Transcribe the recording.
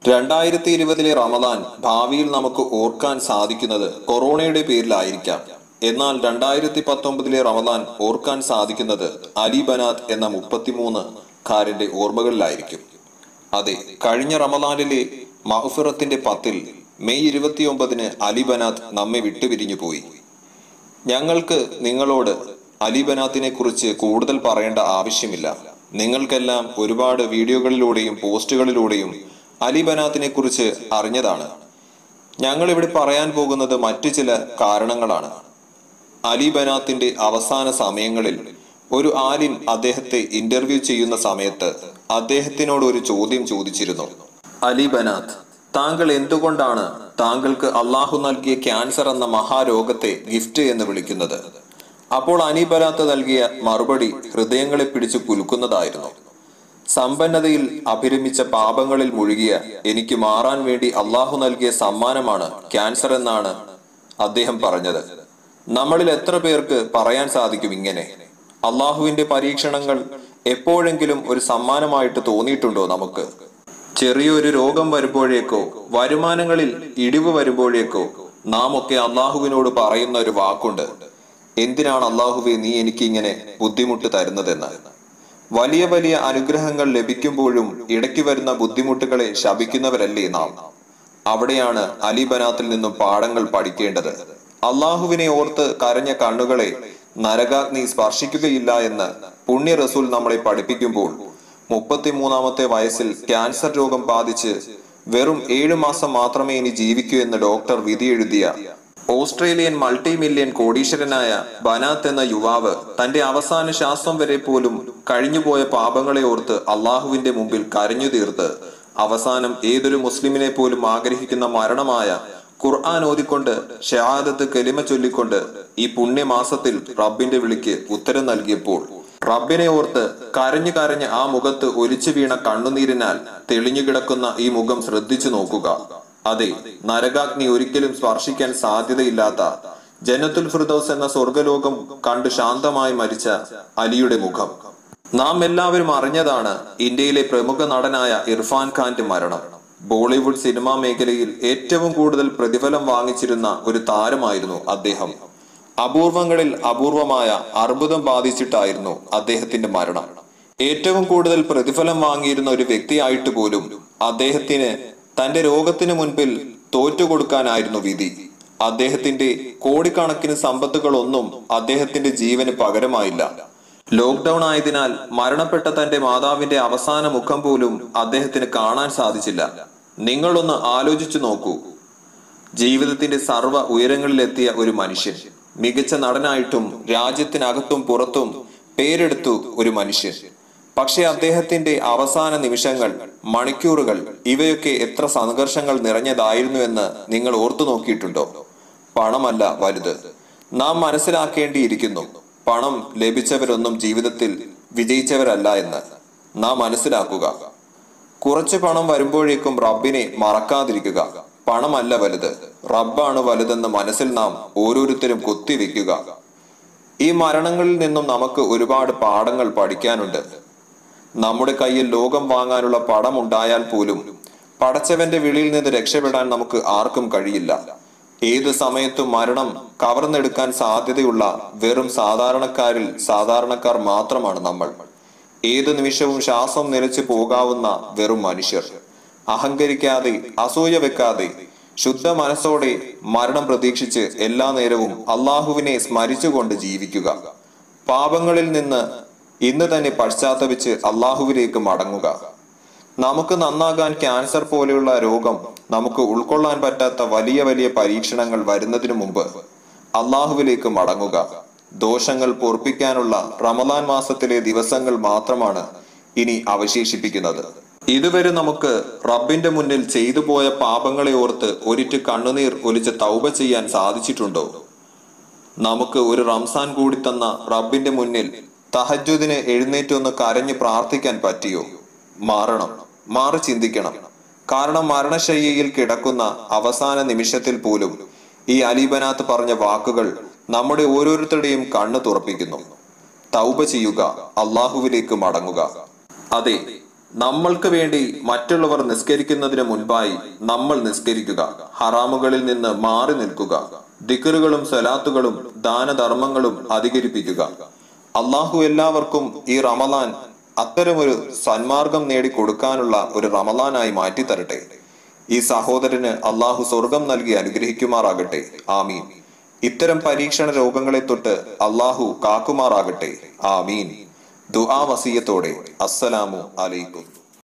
രണ്ടായിരത്തി ഇരുപതിലെ റമദാൻ ഭാവിയിൽ നമുക്ക് ഓർക്കാൻ സാധിക്കുന്നത് കൊറോണയുടെ പേരിലായിരിക്കാം എന്നാൽ രണ്ടായിരത്തി പത്തൊമ്പതിലെ റമദാൻ ഓർക്കാൻ സാധിക്കുന്നത് അലി ബനാത്ത് എന്ന മുപ്പത്തിമൂന്ന് കാരന്റെ ഓർമ്മകളിലായിരിക്കും അതെ കഴിഞ്ഞ റമദാനിലെ മഹഫിറത്തിന്റെ പത്തിൽ മെയ് ഇരുപത്തിയൊമ്പതിന് അലി ബനാത്ത് നമ്മെ വിട്ടുപിരിഞ്ഞു പോയി ഞങ്ങൾക്ക് നിങ്ങളോട് അലി ബനാത്തിനെ കുറിച്ച് കൂടുതൽ പറയേണ്ട ആവശ്യമില്ല നിങ്ങൾക്കെല്ലാം ഒരുപാട് വീഡിയോകളിലൂടെയും പോസ്റ്റുകളിലൂടെയും അലി ബനാത്തിനെ കുറിച്ച് അറിഞ്ഞതാണ് ഞങ്ങൾ ഇവിടെ പറയാൻ പോകുന്നത് മറ്റു ചില കാരണങ്ങളാണ് അലി ബനാത്തിന്റെ അവസാന സമയങ്ങളിൽ ഒരു ആലിം അദ്ദേഹത്തെ ഇന്റർവ്യൂ ചെയ്യുന്ന സമയത്ത് അദ്ദേഹത്തിനോട് ഒരു ചോദ്യം ചോദിച്ചിരുന്നു അലി ബനാത്ത് താങ്കൾ എന്തുകൊണ്ടാണ് താങ്കൾക്ക് അള്ളാഹു നൽകിയ ക്യാൻസർ എന്ന മഹാരോഗത്തെ ഗിഫ്റ്റ് എന്ന് വിളിക്കുന്നത് അപ്പോൾ അലി ബനാത്ത് നൽകിയ മറുപടി ഹൃദയങ്ങളെ പിടിച്ചു കുലുക്കുന്നതായിരുന്നു സമ്പന്നതയിൽ അഭിരമിച്ച പാപങ്ങളിൽ മുഴുകിയ എനിക്ക് മാറാൻ വേണ്ടി അള്ളാഹു നൽകിയ സമ്മാനമാണ് ക്യാൻസർ എന്നാണ് അദ്ദേഹം പറഞ്ഞത് നമ്മളിൽ എത്ര പേർക്ക് പറയാൻ സാധിക്കും ഇങ്ങനെ അള്ളാഹുവിന്റെ പരീക്ഷണങ്ങൾ എപ്പോഴെങ്കിലും ഒരു സമ്മാനമായിട്ട് തോന്നിയിട്ടുണ്ടോ നമുക്ക് ചെറിയൊരു രോഗം വരുമ്പോഴേക്കോ വരുമാനങ്ങളിൽ ഇടിവ് വരുമ്പോഴേക്കോ നാം ഒക്കെ അള്ളാഹുവിനോട് പറയുന്ന ഒരു വാക്കുണ്ട് എന്തിനാണ് അള്ളാഹുവെ നീ എനിക്ക് ഇങ്ങനെ ബുദ്ധിമുട്ട് തരുന്നതെന്ന് വലിയ വലിയ അനുഗ്രഹങ്ങൾ ലഭിക്കുമ്പോഴും ഇടയ്ക്ക് വരുന്ന ബുദ്ധിമുട്ടുകളെ ശപിക്കുന്നവരല്ലേ നാം അവിടെയാണ് അലി ബനാത്തിൽ നിന്നും പാഠങ്ങൾ പഠിക്കേണ്ടത് അള്ളാഹുവിനെ ഓർത്ത് കരഞ്ഞ കണ്ണുകളെ നരകാഗ്നി സ്പർശിക്കുകയില്ല എന്ന് പുണ്യ റസൂൽ നമ്മളെ പഠിപ്പിക്കുമ്പോൾ മുപ്പത്തിമൂന്നാമത്തെ വയസ്സിൽ ക്യാൻസർ രോഗം ബാധിച്ച് വെറും ഏഴു മാസം മാത്രമേ ഇനി ജീവിക്കൂ എന്ന് ഡോക്ടർ വിധി എഴുതിയ ഓസ്ട്രേലിയൻ മൾട്ടി മില്യൺ കോടീശ്വരനായ ബനാത്ത് എന്ന യുവാവ് തന്റെ അവസാന ശ്വാസം വരെ പോലും കഴിഞ്ഞുപോയ പാപങ്ങളെ ഓർത്ത് അള്ളാഹുവിന്റെ മുമ്പിൽ കരഞ്ഞു തീർത്ത് അവസാനം ഏതൊരു മുസ്ലിമിനെ പോലും ആഗ്രഹിക്കുന്ന മരണമായ ഖുർആൻ ഓതിക്കൊണ്ട് ഷഹാദത്ത് കെലിമ ചൊല്ലിക്കൊണ്ട് ഈ പുണ്യമാസത്തിൽ റബ്ബിന്റെ വിളിക്ക് ഉത്തരം നൽകിയപ്പോൾ റബ്ബിനെ ഓർത്ത് കരഞ്ഞു കരഞ്ഞ് ആ മുഖത്ത് ഒലിച്ചു വീണ കണ്ണുനീരിനാൽ തെളിഞ്ഞു കിടക്കുന്ന ഈ മുഖം ശ്രദ്ധിച്ചു നോക്കുക അതെ നരകാഗ്നി ഒരിക്കലും സ്പർശിക്കാൻ സാധ്യതയില്ലാത്ത ജനത്തുൽ ഫിർദൌസ് എന്ന സ്വർഗലോകം കണ്ട് ശാന്തമായി മരിച്ച അലിയുടെ മുഖം നാം എല്ലാവരും അറിഞ്ഞതാണ് ഇന്ത്യയിലെ പ്രമുഖ നടനായ ഇർഫാൻ ഖാന്റെ മരണം ബോളിവുഡ് സിനിമാ മേഖലയിൽ ഏറ്റവും കൂടുതൽ പ്രതിഫലം വാങ്ങിച്ചിരുന്ന ഒരു താരമായിരുന്നു അദ്ദേഹം അപൂർവങ്ങളിൽ അപൂർവമായ അർബുദം ബാധിച്ചിട്ടായിരുന്നു അദ്ദേഹത്തിന്റെ മരണം ഏറ്റവും കൂടുതൽ പ്രതിഫലം വാങ്ങിയിരുന്ന ഒരു വ്യക്തിയായിട്ട് പോലും അദ്ദേഹത്തിന് തന്റെ രോഗത്തിന് മുൻപിൽ തോറ്റുകൊടുക്കാനായിരുന്നു വിധി അദ്ദേഹത്തിന്റെ കോടിക്കണക്കിന് സമ്പത്തുകളൊന്നും അദ്ദേഹത്തിന്റെ ജീവന് പകരമായില്ല ലോക്ക്ഡൌൺ ആയതിനാൽ മരണപ്പെട്ട തന്റെ മാതാവിന്റെ അവസാന മുഖം പോലും അദ്ദേഹത്തിന് കാണാൻ സാധിച്ചില്ല നിങ്ങളൊന്ന് ആലോചിച്ചു നോക്കൂ ജീവിതത്തിന്റെ സർവ്വ ഉയരങ്ങളിലെത്തിയ ഒരു മനുഷ്യൻ മികച്ച നടനായിട്ടും രാജ്യത്തിനകത്തും പുറത്തും പേരെടുത്തു ഒരു മനുഷ്യൻ പക്ഷെ അദ്ദേഹത്തിന്റെ അവസാന നിമിഷങ്ങൾ മണിക്കൂറുകൾ ഇവയൊക്കെ എത്ര സംഘർഷങ്ങൾ നിറഞ്ഞതായിരുന്നു എന്ന് നിങ്ങൾ ഓർത്തു നോക്കിയിട്ടുണ്ടോ പണമല്ല വലുത് നാം മനസ്സിലാക്കേണ്ടിയിരിക്കുന്നു പണം ലഭിച്ചവരൊന്നും ജീവിതത്തിൽ വിജയിച്ചവരല്ല എന്ന് നാം മനസ്സിലാക്കുക കുറച്ച് പണം വരുമ്പോഴേക്കും റബ്ബിനെ മറക്കാതിരിക്കുക പണമല്ല വലുത് റബ്ബാണ് വലുതെന്ന് മനസ്സിൽ നാം ഓരോരുത്തരും കുത്തിവെക്കുക ഈ മരണങ്ങളിൽ നിന്നും നമുക്ക് ഒരുപാട് പാഠങ്ങൾ പഠിക്കാനുണ്ട് നമ്മുടെ കയ്യിൽ ലോകം വാങ്ങാനുള്ള പണം ഉണ്ടായാൽ പോലും പടച്ചവന്റെ വിളിയിൽ നിന്ന് രക്ഷപ്പെടാൻ നമുക്ക് ആർക്കും കഴിയില്ല ഏത് സമയത്തും മരണം കവർന്നെടുക്കാൻ സാധ്യതയുള്ള വെറും സാധാരണക്കാരിൽ സാധാരണക്കാർ മാത്രമാണ് നമ്മൾ ഏത് നിമിഷവും ശ്വാസം നിലച്ചു പോകാവുന്ന വെറും മനുഷ്യർ അഹങ്കരിക്കാതെ അസൂയ വെക്കാതെ ശുദ്ധ മനസ്സോടെ മരണം പ്രതീക്ഷിച്ച് എല്ലാ നേരവും അള്ളാഹുവിനെ സ്മരിച്ചുകൊണ്ട് ജീവിക്കുക പാപങ്ങളിൽ നിന്ന് ഇന്ന് തന്നെ പശ്ചാത്തപിച്ച് അള്ളാഹുവിലേക്ക് മടങ്ങുക നമുക്ക് നന്നാകാൻ ക്യാൻസർ പോലെയുള്ള രോഗം നമുക്ക് ഉൾക്കൊള്ളാൻ പറ്റാത്ത വലിയ വലിയ പരീക്ഷണങ്ങൾ വരുന്നതിനു മുമ്പ് അള്ളാഹുവിലേക്ക് മടങ്ങുക ദോഷങ്ങൾ പൊറപ്പിക്കാനുള്ള റമദാൻ മാസത്തിലെ ദിവസങ്ങൾ മാത്രമാണ് ഇനി അവശേഷിപ്പിക്കുന്നത് ഇതുവരെ നമുക്ക് റബ്ബിന്റെ മുന്നിൽ ചെയ്തു പോയ പാപങ്ങളെ ഓർത്ത് ഒരിറ്റ് കണ്ണുനീർ ഒലിച്ച് തൗബ ചെയ്യാൻ സാധിച്ചിട്ടുണ്ടോ നമുക്ക് ഒരു റംസാൻ കൂടി തന്ന റബ്ബിന്റെ മുന്നിൽ തഹജുദിന് എഴുന്നേറ്റൊന്ന് കരഞ്ഞു പ്രാർത്ഥിക്കാൻ പറ്റിയോ മാറണം മാറി ചിന്തിക്കണം കാരണം മരണശയ്യയിൽ കിടക്കുന്ന അവസാന നിമിഷത്തിൽ പോലും ഈ അലീബനാത്ത് പറഞ്ഞ വാക്കുകൾ നമ്മുടെ ഓരോരുത്തരുടെയും കണ്ണ് തുറപ്പിക്കുന്നു തൗബ ചെയ്യുക അള്ളാഹുവിലേക്ക് മടങ്ങുക അതെ നമ്മൾക്ക് വേണ്ടി മറ്റുള്ളവർ നിസ്കരിക്കുന്നതിന് മുൻപായി നമ്മൾ നിസ്കരിക്കുക ഹറാമുകളിൽ നിന്ന് മാറി നിൽക്കുക ദിക്കറുകളും സലാത്തുകളും ദാനധർമ്മങ്ങളും അധികരിപ്പിക്കുക അള്ളാഹു എല്ലാവർക്കും ഈ റമലാൻ അത്തരമൊരു സന്മാർഗം നേടിക്കൊടുക്കാനുള്ള ഒരു റമലാനായി മാറ്റിത്തരട്ടെ ഈ സഹോദരന് അള്ളാഹു സ്വർഗം നൽകി അനുഗ്രഹിക്കുമാറാകട്ടെ ആമീൻ ഇത്തരം പരീക്ഷണ രോഗങ്ങളെ തൊട്ട് അള്ളാഹു കാക്കുമാറാകട്ടെ ആമീൻ ദുആ വസീയത്തോടെ അസ്സലാമു അലൈക്കും